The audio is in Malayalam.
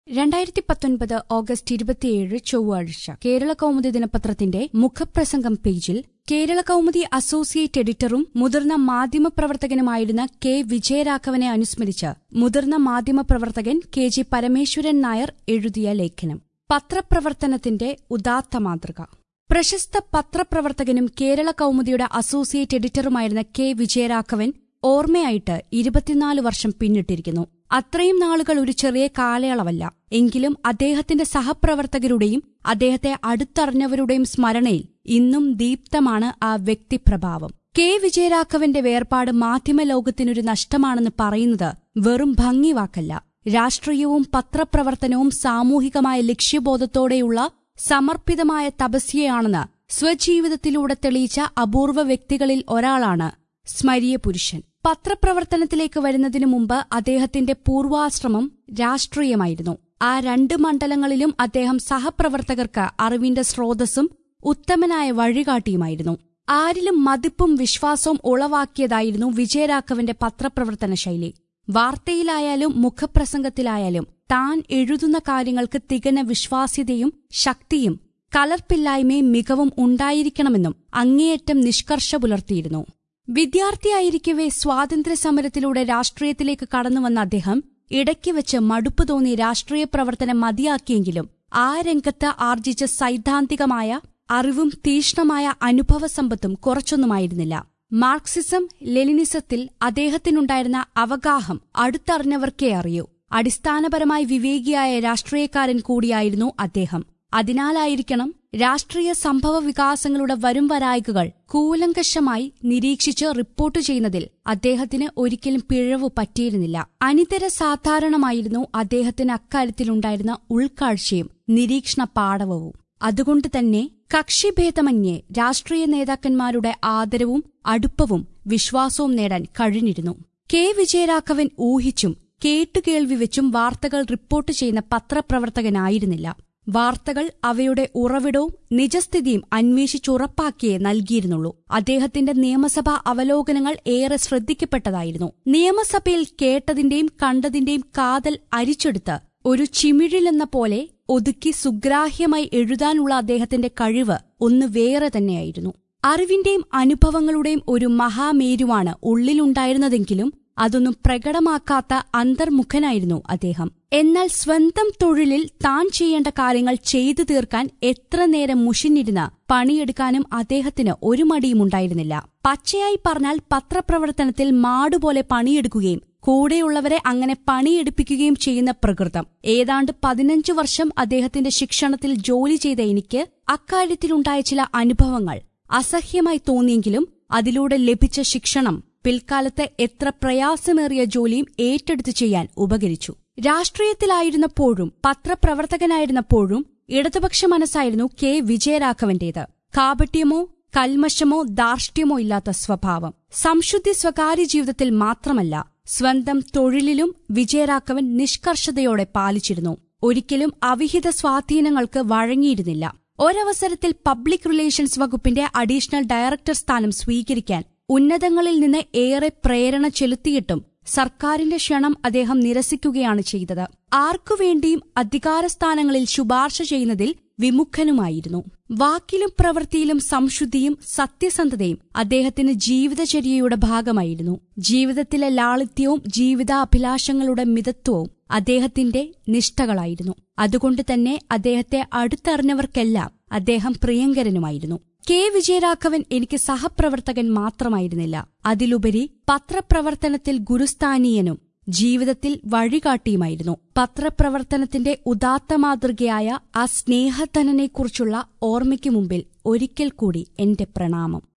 രണ്ടായിരത്തി പത്തൊൻപത് ഓഗസ്റ്റ് ഇരുപത്തിയേഴ് ചൊവ്വാഴ്ച കേരള കൗമുദി ദിനപത്രത്തിന്റെ മുഖപ്രസംഗം പേജിൽ കേരള കൗമുദി അസോസിയേറ്റ് എഡിറ്ററും മുതിർന്ന മാധ്യമപ്രവർത്തകനുമായിരുന്ന കെ വിജയരാഘവനെ അനുസ്മരിച്ച് മുതിർന്ന മാധ്യമപ്രവർത്തകൻ കെ ജി പരമേശ്വരൻ നായർ എഴുതിയ ലേഖനം പത്രപ്രവർത്തനത്തിന്റെ ഉദാത്ത മാതൃക പ്രശസ്ത പത്രപ്രവർത്തകനും കേരള കൗമുദിയുടെ അസോസിയേറ്റ് എഡിറ്ററുമായിരുന്ന കെ വിജയരാഘവൻ ഓർമ്മയായിട്ട് ഇരുപത്തിനാല് വർഷം പിന്നിട്ടിരിക്കുന്നു അത്രയും നാളുകൾ ഒരു ചെറിയ കാലയളവല്ല എങ്കിലും അദ്ദേഹത്തിന്റെ സഹപ്രവർത്തകരുടെയും അദ്ദേഹത്തെ അടുത്തറിഞ്ഞവരുടെയും സ്മരണയിൽ ഇന്നും ദീപ്തമാണ് ആ വ്യക്തിപ്രഭാവം കെ വിജയരാഘവന്റെ വേർപാട് മാധ്യമലോകത്തിനൊരു നഷ്ടമാണെന്ന് പറയുന്നത് വെറും ഭംഗിവാക്കല്ല രാഷ്ട്രീയവും പത്രപ്രവർത്തനവും സാമൂഹികമായ ലക്ഷ്യബോധത്തോടെയുള്ള സമർപ്പിതമായ തപസ്യയാണെന്ന് സ്വജീവിതത്തിലൂടെ തെളിയിച്ച അപൂർവ വ്യക്തികളിൽ ഒരാളാണ് സ്മരിയ പുരുഷൻ പത്രപ്രവർത്തനത്തിലേക്ക് വരുന്നതിനു മുമ്പ് അദ്ദേഹത്തിന്റെ പൂർവാശ്രമം രാഷ്ട്രീയമായിരുന്നു ആ രണ്ട് മണ്ഡലങ്ങളിലും അദ്ദേഹം സഹപ്രവർത്തകർക്ക് അറിവിന്റെ സ്രോതസ്സും ഉത്തമനായ വഴികാട്ടിയുമായിരുന്നു ആരിലും മതിപ്പും വിശ്വാസവും ഉളവാക്കിയതായിരുന്നു വിജയരാഘവന്റെ പത്രപ്രവർത്തന ശൈലി വാർത്തയിലായാലും മുഖപ്രസംഗത്തിലായാലും താൻ എഴുതുന്ന കാര്യങ്ങൾക്ക് തികഞ്ഞ വിശ്വാസ്യതയും ശക്തിയും കലർപ്പില്ലായ്മയും മികവും ഉണ്ടായിരിക്കണമെന്നും അങ്ങേയറ്റം നിഷ്കർഷ പുലർത്തിയിരുന്നു വിദ്യാർത്ഥിയായിരിക്കവേ സ്വാതന്ത്ര്യസമരത്തിലൂടെ രാഷ്ട്രീയത്തിലേക്ക് കടന്നുവന്ന അദ്ദേഹം ഇടയ്ക്ക് വെച്ച് മടുപ്പ് തോന്നി രാഷ്ട്രീയ പ്രവർത്തനം മതിയാക്കിയെങ്കിലും ആ രംഗത്ത് ആർജിച്ച സൈദ്ധാന്തികമായ അറിവും തീഷ്ണമായ അനുഭവസമ്പത്തും കുറച്ചൊന്നുമായിരുന്നില്ല മാർക്സിസം ലെനിനിസത്തിൽ അദ്ദേഹത്തിനുണ്ടായിരുന്ന അവഗാഹം അടുത്തറിഞ്ഞവർക്കേ അറിയൂ അടിസ്ഥാനപരമായി വിവേകിയായ രാഷ്ട്രീയക്കാരൻ കൂടിയായിരുന്നു അദ്ദേഹം അതിനാലായിരിക്കണം രാഷ്ട്രീയ സംഭവ വികാസങ്ങളുടെ വരും വരായികകൾ കൂലങ്കഷമായി നിരീക്ഷിച്ച് റിപ്പോർട്ട് ചെയ്യുന്നതിൽ അദ്ദേഹത്തിന് ഒരിക്കലും പിഴവ് പറ്റിയിരുന്നില്ല അനിതര സാധാരണമായിരുന്നു അദ്ദേഹത്തിന് അക്കാര്യത്തിലുണ്ടായിരുന്ന ഉൾക്കാഴ്ചയും നിരീക്ഷണ പാടവവും അതുകൊണ്ട് തന്നെ കക്ഷിഭേദമന്യേ രാഷ്ട്രീയ നേതാക്കന്മാരുടെ ആദരവും അടുപ്പവും വിശ്വാസവും നേടാൻ കഴിഞ്ഞിരുന്നു കെ വിജയരാഘവൻ ഊഹിച്ചും കേട്ടുകേൾവി വെച്ചും വാർത്തകൾ റിപ്പോർട്ട് ചെയ്യുന്ന പത്രപ്രവർത്തകനായിരുന്നില്ല വാർത്തകൾ അവയുടെ ഉറവിടവും നിജസ്ഥിതിയും അന്വേഷിച്ചുറപ്പാക്കിയേ നൽകിയിരുന്നുള്ളൂ അദ്ദേഹത്തിന്റെ നിയമസഭാ അവലോകനങ്ങൾ ഏറെ ശ്രദ്ധിക്കപ്പെട്ടതായിരുന്നു നിയമസഭയിൽ കേട്ടതിന്റെയും കണ്ടതിന്റെയും കാതൽ അരിച്ചെടുത്ത് ഒരു ചിമിഴിലെന്ന പോലെ ഒതുക്കി സുഗ്രാഹ്യമായി എഴുതാനുള്ള അദ്ദേഹത്തിന്റെ കഴിവ് ഒന്ന് വേറെ തന്നെയായിരുന്നു അറിവിന്റെയും അനുഭവങ്ങളുടെയും ഒരു മഹാമേരുവാണ് ഉള്ളിലുണ്ടായിരുന്നതെങ്കിലും അതൊന്നും പ്രകടമാക്കാത്ത അന്തർമുഖനായിരുന്നു അദ്ദേഹം എന്നാൽ സ്വന്തം തൊഴിലിൽ താൻ ചെയ്യേണ്ട കാര്യങ്ങൾ ചെയ്തു തീർക്കാൻ എത്ര നേരം മുഷിഞ്ഞിരുന്ന് പണിയെടുക്കാനും അദ്ദേഹത്തിന് ഒരു മടിയുമുണ്ടായിരുന്നില്ല പച്ചയായി പറഞ്ഞാൽ പത്രപ്രവർത്തനത്തിൽ മാടുപോലെ പണിയെടുക്കുകയും കൂടെയുള്ളവരെ അങ്ങനെ പണിയെടുപ്പിക്കുകയും ചെയ്യുന്ന പ്രകൃതം ഏതാണ്ട് പതിനഞ്ചു വർഷം അദ്ദേഹത്തിന്റെ ശിക്ഷണത്തിൽ ജോലി ചെയ്ത എനിക്ക് അക്കാര്യത്തിലുണ്ടായ ചില അനുഭവങ്ങൾ അസഹ്യമായി തോന്നിയെങ്കിലും അതിലൂടെ ലഭിച്ച ശിക്ഷണം പിൽക്കാലത്ത് എത്ര പ്രയാസമേറിയ ജോലിയും ഏറ്റെടുത്തു ചെയ്യാൻ ഉപകരിച്ചു രാഷ്ട്രീയത്തിലായിരുന്നപ്പോഴും പത്രപ്രവർത്തകനായിരുന്നപ്പോഴും ഇടതുപക്ഷ മനസ്സായിരുന്നു കെ വിജയരാഘവന്റേത് കാപട്യമോ കൽമശമോ ധാർഷ്ട്യമോ ഇല്ലാത്ത സ്വഭാവം സംശുദ്ധി സ്വകാര്യ ജീവിതത്തിൽ മാത്രമല്ല സ്വന്തം തൊഴിലിലും വിജയരാഘവൻ നിഷ്കർഷതയോടെ പാലിച്ചിരുന്നു ഒരിക്കലും അവിഹിത സ്വാധീനങ്ങൾക്ക് വഴങ്ങിയിരുന്നില്ല ഒരവസരത്തിൽ പബ്ലിക് റിലേഷൻസ് വകുപ്പിന്റെ അഡീഷണൽ ഡയറക്ടർ സ്ഥാനം സ്വീകരിക്കാൻ ഉന്നതങ്ങളിൽ നിന്ന് ഏറെ പ്രേരണ ചെലുത്തിയിട്ടും സർക്കാരിന്റെ ക്ഷണം അദ്ദേഹം നിരസിക്കുകയാണ് ചെയ്തത് ആർക്കുവേണ്ടിയും അധികാരസ്ഥാനങ്ങളിൽ ശുപാർശ ചെയ്യുന്നതിൽ വിമുഖനുമായിരുന്നു വാക്കിലും പ്രവൃത്തിയിലും സംശുദ്ധിയും സത്യസന്ധതയും അദ്ദേഹത്തിന് ജീവിതചര്യയുടെ ഭാഗമായിരുന്നു ജീവിതത്തിലെ ലാളിത്യവും ജീവിതാഭിലാഷങ്ങളുടെ മിതത്വവും അദ്ദേഹത്തിന്റെ നിഷ്ഠകളായിരുന്നു അതുകൊണ്ട് തന്നെ അദ്ദേഹത്തെ അടുത്തറിഞ്ഞവർക്കെല്ലാം അദ്ദേഹം പ്രിയങ്കരനുമായിരുന്നു കെ വിജയരാഘവൻ എനിക്ക് സഹപ്രവർത്തകൻ മാത്രമായിരുന്നില്ല അതിലുപരി പത്രപ്രവർത്തനത്തിൽ ഗുരുസ്ഥാനീയനും ജീവിതത്തിൽ വഴികാട്ടിയുമായിരുന്നു പത്രപ്രവർത്തനത്തിന്റെ ഉദാത്ത മാതൃകയായ ആ സ്നേഹധനനെക്കുറിച്ചുള്ള ഓർമ്മയ്ക്കു മുമ്പിൽ ഒരിക്കൽ കൂടി എന്റെ പ്രണാമം